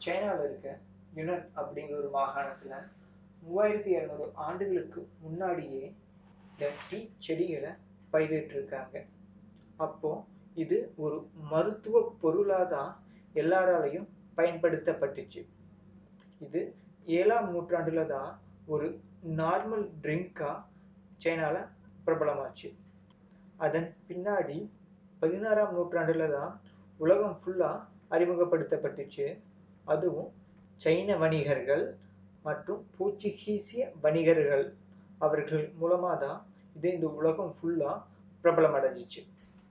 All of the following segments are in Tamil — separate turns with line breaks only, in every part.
சைனாவில் இருக்க யுனன் அப்படிங்கிற ஒரு மாகாணத்தில் மூவாயிரத்தி இரநூறு ஆண்டுகளுக்கு முன்னாடியே இந்த டீ செடிகளை பயிரிட்டிருக்காங்க அப்போ இது ஒரு மருத்துவ பொருளாக தான் எல்லாராலையும் பயன்படுத்தப்பட்டுச்சு இது ஏழாம் நூற்றாண்டுல தான் ஒரு நார்மல் ட்ரிங்காக சைனாவில் பிரபலமாச்சு அதன் பின்னாடி பதினாறாம் நூற்றாண்டுல தான் உலகம் ஃபுல்லாக அறிமுகப்படுத்தப்பட்டுச்சு அதுவும் சைன வணிகர்கள் மற்றும் போர்ச்சுகீசிய வணிகர்கள் அவர்கள் மூலமாக தான் இது இந்த உலகம் ஃபுல்லாக பிரபலம் அடைஞ்சிச்சு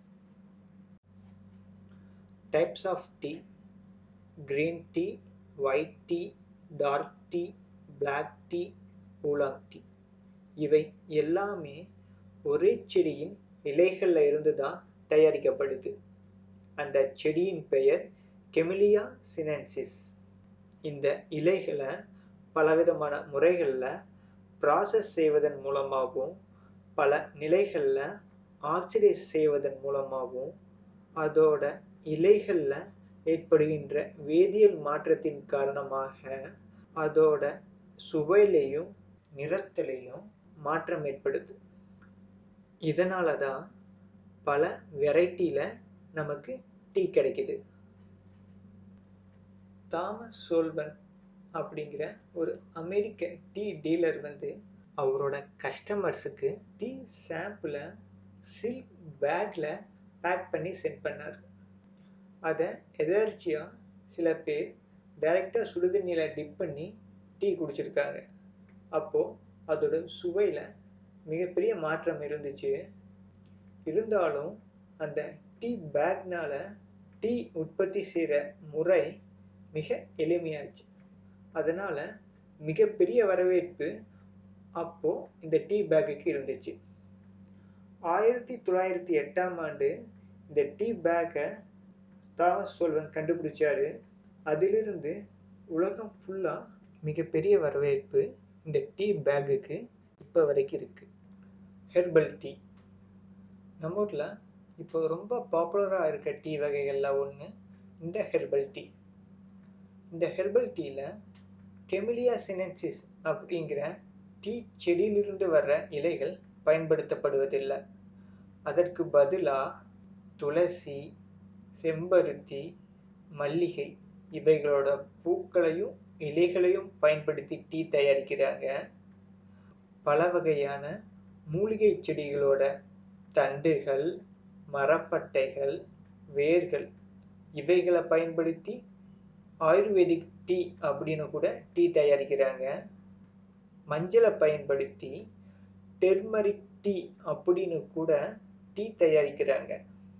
types of tea green tea white tea dark tea black tea oolong tea இவை எல்லாமே ஒரே செடியின் இலைகளில் இருந்து தான் தயாரிக்கப்படுது அந்த செடியின் பெயர் கெமிலியா சினென்சிஸ் இந்த இலைகளை பலவிதமான முறைகளில் ப்ராசஸ் செய்வதன் மூலமாகவும் பல நிலைகளில் ஆக்சிடைஸ் செய்வதன் மூலமாகவும் அதோட இலைகளில் ஏற்படுகின்ற வேதியியல் மாற்றத்தின் காரணமாக அதோட சுவையிலையும் நிறத்திலையும் மாற்றம் ஏற்படுது இதனால தான் பல வெரைட்டியில் நமக்கு டீ கிடைக்குது தாமஸ் சோல்வன் அப்படிங்கிற ஒரு அமெரிக்க டீ டீலர் வந்து அவரோட கஸ்டமர்ஸுக்கு டீ சாம்பிளை சில்க் பேக்கில் பேக் பண்ணி சென்ட் பண்ணார் அதை எதர்ச்சியாக சில பேர் டைரெக்டாக சுடுதண்ணியில் டிப் பண்ணி டீ குடிச்சிருக்காங்க அப்போது அதோட சுவையில் மிகப்பெரிய மாற்றம் இருந்துச்சு இருந்தாலும் அந்த டீ பேக்னால டீ உற்பத்தி செய்கிற முறை மிக எளிமையாச்சு அதனால் மிகப்பெரிய வரவேற்பு அப்போது இந்த டீ பேக்குக்கு இருந்துச்சு ஆயிரத்தி தொள்ளாயிரத்தி எட்டாம் ஆண்டு இந்த டீ பேக்கை தாமஸ் சோல்வன் கண்டுபிடிச்சாரு அதிலிருந்து உலகம் ஃபுல்லாக மிகப்பெரிய வரவேற்பு இந்த டீ பேக்குக்கு இப்போ வரைக்கும் இருக்குது ஹெர்பல் டீ நம்ம ஊரில் இப்போ ரொம்ப பாப்புலராக இருக்க டீ வகைகளில் ஒன்று இந்த ஹெர்பல் டீ இந்த ஹெர்பல் டீயில் கெமிலியா சினென்சிஸ் அப்படிங்கிற டீ செடியிலிருந்து வர்ற இலைகள் பயன்படுத்தப்படுவதில்லை அதற்கு பதிலாக துளசி செம்பருத்தி மல்லிகை இவைகளோட பூக்களையும் இலைகளையும் பயன்படுத்தி டீ தயாரிக்கிறாங்க பல வகையான மூலிகை செடிகளோட தண்டுகள் மரப்பட்டைகள் வேர்கள் இவைகளை பயன்படுத்தி ஆயுர்வேதிக் டீ அப்படின்னு கூட டீ தயாரிக்கிறாங்க மஞ்சளை பயன்படுத்தி டெர்மரிக் டீ அப்படின்னு கூட டீ தயாரிக்கிறாங்க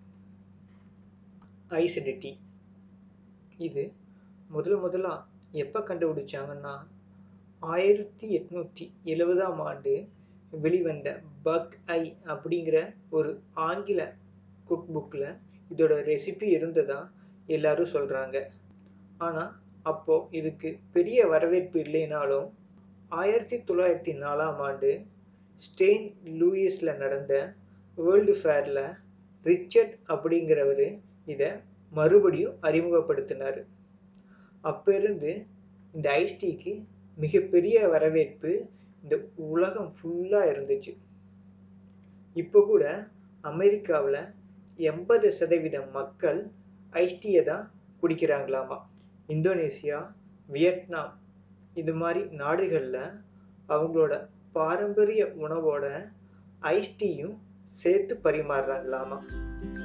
ஐஸ்டு டீ இது முதல் முதலாக எப்போ கண்டுபிடிச்சாங்கன்னா ஆயிரத்தி எட்நூற்றி எழுபதாம் ஆண்டு வெளிவந்த பக் ஐ அப்படிங்கிற ஒரு ஆங்கில குக் புக்கில் இதோட ரெசிபி இருந்ததா எல்லாரும் சொல்கிறாங்க ஆனால் அப்போது இதுக்கு பெரிய வரவேற்பு இல்லைனாலும் ஆயிரத்தி தொள்ளாயிரத்தி நாலாம் ஆண்டு ஸ்டெயின் லூயிஸில் நடந்த வேர்ல்டு ஃபேரில் ரிச்சர்ட் அப்படிங்கிறவர் இதை மறுபடியும் அறிமுகப்படுத்தினார் அப்போ இருந்து இந்த ஐஸ் டீக்கு மிகப்பெரிய வரவேற்பு இந்த உலகம் ஃபுல்லாக இருந்துச்சு இப்போ கூட அமெரிக்காவில் எண்பது சதவீதம் மக்கள் ஐஸ் டீயை தான் குடிக்கிறாங்களாமா இந்தோனேசியா வியட்நாம் இது மாதிரி நாடுகளில் அவங்களோட பாரம்பரிய உணவோட ஐஸ் டீயும் சேர்த்து பரிமாறுறாங்களாமா